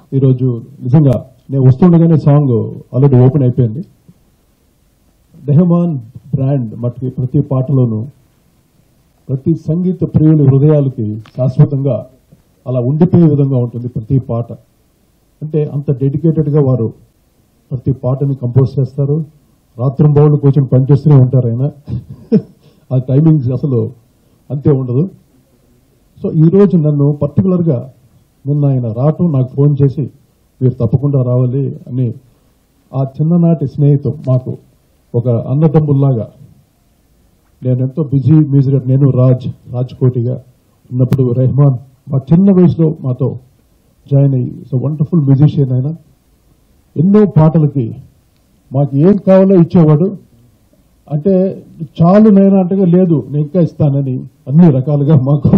ఈరోజు నిజంగా నేను వస్తుండగానే సాంగ్ ఆల్రెడీ ఓపెన్ అయిపోయింది రెహమాన్ బ్రాండ్ మట్టుకి ప్రతి పాటలోనూ ప్రతి సంగీత ప్రియుల హృదయాలకి శాశ్వతంగా అలా ఉండిపోయే విధంగా ఉంటుంది ప్రతి పాట అంటే అంత డెడికేటెడ్ గా వారు ప్రతి పాటని కంపోజ్ చేస్తారు రాత్రింబౌళ్ళు కూర్చొని పనిచేస్తూనే ఉంటారు ఆయన ఆ టైమింగ్స్ అసలు అంతే ఉండదు సో ఈ రోజు నన్ను పర్టికులర్ గా నిన్న ఆయన రావటం నాకు ఫోన్ చేసి మీరు తప్పకుండా రావాలి అని ఆ చిన్ననాటి స్నేహితం మాకు ఒక అన్నదమ్ముల్లాగా నేను ఎంతో బిజీ మ్యూజిక్ నేను రాజ్ రాజ్ కోటిగా ఉన్నప్పుడు రెహమాన్ మా చిన్న వయసులో మాతో జాయిన్ అయ్యి సో వండర్ఫుల్ మ్యూజిషియన్ ఆయన ఎన్నో పాటలకి మాకు ఏం కావాలో ఇచ్చేవాడు అంటే చాలు నైనా అంటే లేదు నేను ఇంకా ఇస్తానని అన్ని రకాలుగా మాకు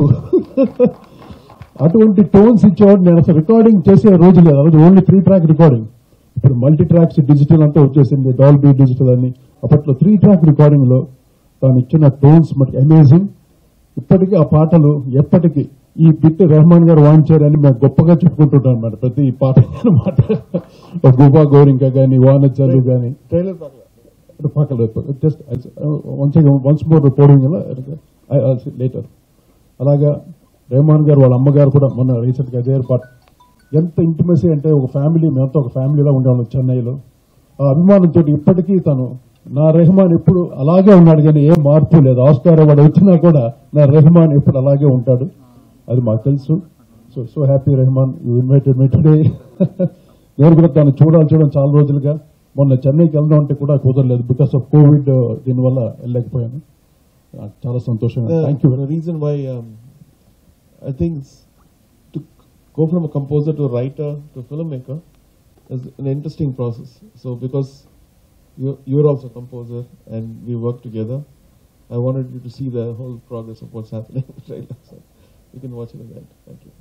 అటువంటి టోన్స్ ఇచ్చేవాడు నేను అసలు రికార్డింగ్ చేసే రోజు లేదు ఆ రోజు ఓన్లీ త్రీ ట్రాక్ రికార్డింగ్ ఇప్పుడు మల్టీ ట్రాక్స్ డిజిటల్ అంతా వచ్చేసింది డాల్బీ డిజిటల్ అని అప్పట్లో త్రీ ట్రాక్ రికార్డింగ్ లో తాను ఇచ్చిన టోన్స్ మనకి అమేజింగ్ ఇప్పటికీ ఆ పాటలు ఎప్పటికీ ఈ బిట్ రెహమాన్ గారు వాయించారని మేము గొప్పగా చెప్పుకుంటుంటాం అన్నమాట ప్రతి పాట అనమాట గుబా గోరింక గాని వానచల్లు గాని ట్రైలర్ பார்க்கலாம் పక్కన just once once more reporting later అలాగా రెహమాన్ గారు వాళ్ళ అమ్మగారు కూడా మొన్న రీసెంట్ గా అదే ఏర్పాటు ఎంత ఇంటిమసీ అంటే ఒక ఫ్యామిలీ మేమంతా ఒక ఫ్యామిలీలా ఉండేవాళ్ళం చెన్నైలో ఆ అభిమానంతో ఇప్పటికీ తను నా రెహమాన్ ఎప్పుడు అలాగే ఉన్నాడు కానీ ఏం మార్పు లేదు ఆస్కార్ అవార్డు వచ్చినా కూడా నా రెహమాన్ ఎప్పుడు అలాగే ఉంటాడు అది మాకు తెలుసు so so happy Rahman you invited me today నేను కూడా తను చూడాలి చూడడం చాలా రోజులుగా మొన్న చెన్నైకి వెళ్దాం అంటే కూడా కుదరలేదు బికాస్ ఆఫ్ కోవిడ్ దీనివల్ల వెళ్ళలేకపోయాను నాకు చాలా సంతోషంగా thank you the reason why um, I think it's to go from a composer to a writer to a filmmaker is an interesting process. So because you're, you're also a composer and we work together, I wanted you to see the whole progress of what's happening in the trailer. So you can watch it again. Thank you.